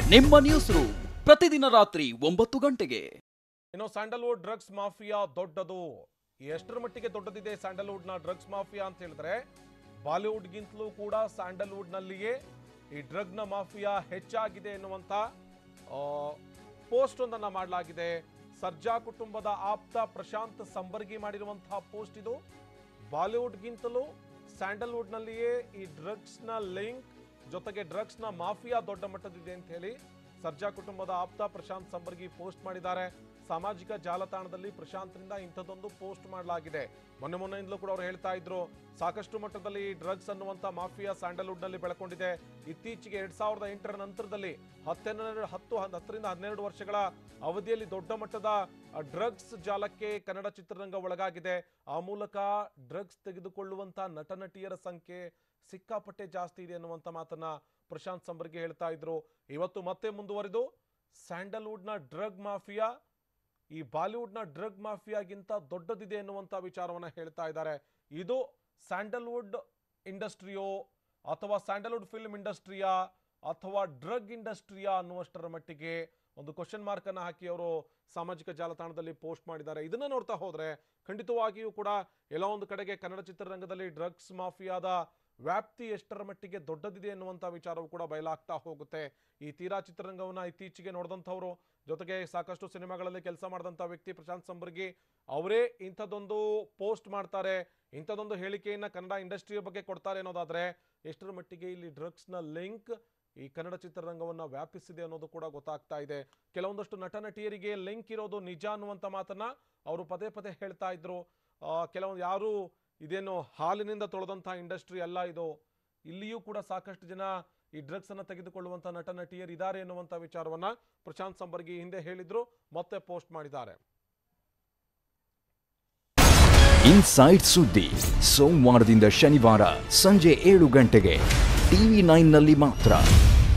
ನಿಮ್ಮ news room ಪ್ರತಿದಿನ ರಾತ್ರಿ ಒಂಬತ್ತು ಗಂಟೆಗೆ ಇನ್ನು ಸ್ಯಾಂಡಲ್ವುಡ್ ಡ್ರಗ್ಸ್ ಮಾಫಿಯಾ ದೊಡ್ಡದು ಎಷ್ಟರ ಮಟ್ಟಿಗೆ ದೊಡ್ಡದಿದೆ ಸ್ಯಾಂಡಲ್ವುಡ್ ನ ಡ್ರಗ್ಸ್ ಮಾಫಿಯಾ ಅಂತ ಹೇಳಿದ್ರೆ ಬಾಲಿವುಡ್ಗಿಂತಲೂ ಕೂಡ ಸ್ಯಾಂಡಲ್ವುಡ್ ನಲ್ಲಿಯೇ ಈ ಡ್ರಗ್ ನ ಮಾಫಿಯಾ ಹೆಚ್ಚಾಗಿದೆ ಎನ್ನುವಂತ ಪೋಸ್ಟ್ ಒಂದನ್ನ ಮಾಡಲಾಗಿದೆ ಸರ್ಜಾ ಕುಟುಂಬದ ಆಪ್ತ ಪ್ರಶಾಂತ್ ಸಂಬರ್ಗಿ ಮಾಡಿರುವಂತಹ ಪೋಸ್ಟ್ ಇದು ಬಾಲಿವುಡ್ಗಿಂತಲೂ ಸ್ಯಾಂಡಲ್ವುಡ್ ನಲ್ಲಿಯೇ ಈ ಡ್ರಗ್ಸ್ ನ ಲಿಂಕ್ ಜೊತೆಗೆ ಡ್ರಗ್ಸ್ ನ ಮಾಫಿಯಾ ದೊಡ್ಡ ಮಟ್ಟದಿದೆ ಅಂತ ಹೇಳಿ ಸರ್ಜಾ ಕುಟುಂಬದ ಆಪ್ತ ಪ್ರಶಾಂತ್ ಸಂಬರ್ಗಿ ಪೋಸ್ಟ್ ಮಾಡಿದ್ದಾರೆ ಸಾಮಾಜಿಕ ಜಾಲತಾಣದಲ್ಲಿ ಪ್ರಶಾಂತ್ನಿಂದ ಇಂಥದ್ದೊಂದು ಪೋಸ್ಟ್ ಮಾಡಲಾಗಿದೆ ಮೊನ್ನೆ ಮೊನ್ನೆಯಿಂದಲೂ ಕೂಡ ಅವರು ಹೇಳ್ತಾ ಇದ್ರು ಸಾಕಷ್ಟು ಮಟ್ಟದಲ್ಲಿ ಡ್ರಗ್ಸ್ ಅನ್ನುವಂತ ಮಾಫಿಯಾ ಸ್ಯಾಂಡಲ್ವುಡ್ ನಲ್ಲಿ ಬೆಳಕೊಂಡಿದೆ ಇತ್ತೀಚೆಗೆ ಎರಡ್ ಸಾವಿರದ ಎಂಟರ ನಂತರದಲ್ಲಿ ಹತ್ತೆರಡು ಹತ್ತು ಹತ್ತರಿಂದ ಹನ್ನೆರಡು ವರ್ಷಗಳ ಅವಧಿಯಲ್ಲಿ ದೊಡ್ಡ ಮಟ್ಟದ ಡ್ರಗ್ಸ್ ಜಾಲಕ್ಕೆ ಕನ್ನಡ ಚಿತ್ರರಂಗ ಒಳಗಾಗಿದೆ ಆ ಮೂಲಕ ಡ್ರಗ್ಸ್ ತೆಗೆದುಕೊಳ್ಳುವಂತ ನಟ ನಟಿಯರ ಸಂಖ್ಯೆ ಸಿಕ್ಕಾಪಟ್ಟೆ ಜಾಸ್ತಿ ಇದೆ ಅನ್ನುವಂತ ಮಾತನ್ನ ಪ್ರಶಾಂತ್ ಸಂಬರ್ಗಿ ಹೇಳ್ತಾ ಇದ್ರು ಇವತ್ತು ಮತ್ತೆ ಮುಂದುವರೆದು ಸ್ಯಾಂಡಲ್ವುಡ್ನ ಡ್ರಗ್ ಮಾಫಿಯಾ ಈ ಬಾಲಿವುಡ್ನ ಡ್ರಗ್ ಮಾಫಿಯಾಗಿಂತ ದೊಡ್ಡದಿದೆ ಎನ್ನುವಂತ ವಿಚಾರವನ್ನ ಹೇಳ್ತಾ ಇದ್ದಾರೆ ಇದು ಸ್ಯಾಂಡಲ್ವುಡ್ ಇಂಡಸ್ಟ್ರಿಯೋ ಅಥವಾ ಸ್ಯಾಂಡಲ್ವುಡ್ ಫಿಲ್ಮ್ ಇಂಡಸ್ಟ್ರಿಯಾ ಅಥವಾ ಡ್ರಗ್ ಇಂಡಸ್ಟ್ರಿಯಾ ಅನ್ನುವಷ್ಟರ ಮಟ್ಟಿಗೆ ಒಂದು ಕ್ವಶನ್ ಮಾರ್ಕ್ ಅನ್ನ ಹಾಕಿ ಅವರು ಸಾಮಾಜಿಕ ಜಾಲತಾಣದಲ್ಲಿ ಪೋಸ್ಟ್ ಮಾಡಿದ್ದಾರೆ ಇದನ್ನ ನೋಡ್ತಾ ಹೋದ್ರೆ ಖಂಡಿತವಾಗಿಯೂ ಕೂಡ ಎಲ್ಲೋ ಒಂದು ಕಡೆಗೆ ಕನ್ನಡ ಚಿತ್ರರಂಗದಲ್ಲಿ ಡ್ರಗ್ಸ್ ಮಾಫಿಯಾದ ವ್ಯಾಪ್ತಿ ಎಷ್ಟರ ಮಟ್ಟಿಗೆ ದೊಡ್ಡದಿದೆ ಎನ್ನುವಂತ ವಿಚಾರವು ಕೂಡ ಬಯಲಾಗ್ತಾ ಹೋಗುತ್ತೆ ಈ ತೀರಾ ಚಿತ್ರರಂಗವನ್ನ ಇತ್ತೀಚೆಗೆ ನೋಡಿದಂಥವ್ರು ಜೊತೆಗೆ ಸಾಕಷ್ಟು ಸಿನಿಮಾಗಳಲ್ಲಿ ಕೆಲಸ ಮಾಡಿದಂಥ ವ್ಯಕ್ತಿ ಪ್ರಶಾಂತ್ ಸಂಬರ್ಗಿ ಅವರೇ ಇಂಥದ್ದೊಂದು ಪೋಸ್ಟ್ ಮಾಡ್ತಾರೆ ಇಂಥದ್ದೊಂದು ಹೇಳಿಕೆಯನ್ನ ಕನ್ನಡ ಇಂಡಸ್ಟ್ರಿಯ ಬಗ್ಗೆ ಕೊಡ್ತಾರೆ ಅನ್ನೋದಾದ್ರೆ ಎಷ್ಟರ ಮಟ್ಟಿಗೆ ಇಲ್ಲಿ ಡ್ರಗ್ಸ್ನ ಲಿಂಕ್ ಈ ಕನ್ನಡ ಚಿತ್ರರಂಗವನ್ನ ವ್ಯಾಪಿಸಿದೆ ಅನ್ನೋದು ಕೂಡ ಗೊತ್ತಾಗ್ತಾ ಇದೆ ಕೆಲವೊಂದಷ್ಟು ನಟ ನಟಿಯರಿಗೆ ಲಿಂಕ್ ಇರೋದು ನಿಜ ಅನ್ನುವಂಥ ಮಾತನ್ನ ಅವರು ಪದೇ ಪದೇ ಹೇಳ್ತಾ ಇದ್ರು ಆ, ಕೆಲವೊಂದು ಯಾರು ಇದೇನು ಹಾಲಿನಿಂದ ತೊಳೆದಂತಹ ಇಂಡಸ್ಟ್ರಿ ಅಲ್ಲ ಇದು ಇಲ್ಲಿಯೂ ಕೂಡ ಸಾಕಷ್ಟು ಜನ ಈ ಡ್ರಗ್ಸ್ ಅನ್ನ ತೆಗೆದುಕೊಳ್ಳುವಂತ ನಟ ನಟಿಯರು ಇದ್ದಾರೆ ಎನ್ನುವಂತ ವಿಚಾರವನ್ನ ಪ್ರಶಾಂತ್ ಸಂಬರ್ಗಿ ಹಿಂದೆ ಹೇಳಿದ್ರು ಮತ್ತೆ ಪೋಸ್ಟ್ ಮಾಡಿದ್ದಾರೆ ಇನ್ಸೈಡ್ ಸುದ್ದಿ ಸೋಮವಾರದಿಂದ ಶನಿವಾರ ಸಂಜೆ ಏಳು ಗಂಟೆಗೆ ಟಿವಿ ನೈನ್ನಲ್ಲಿ ಮಾತ್ರ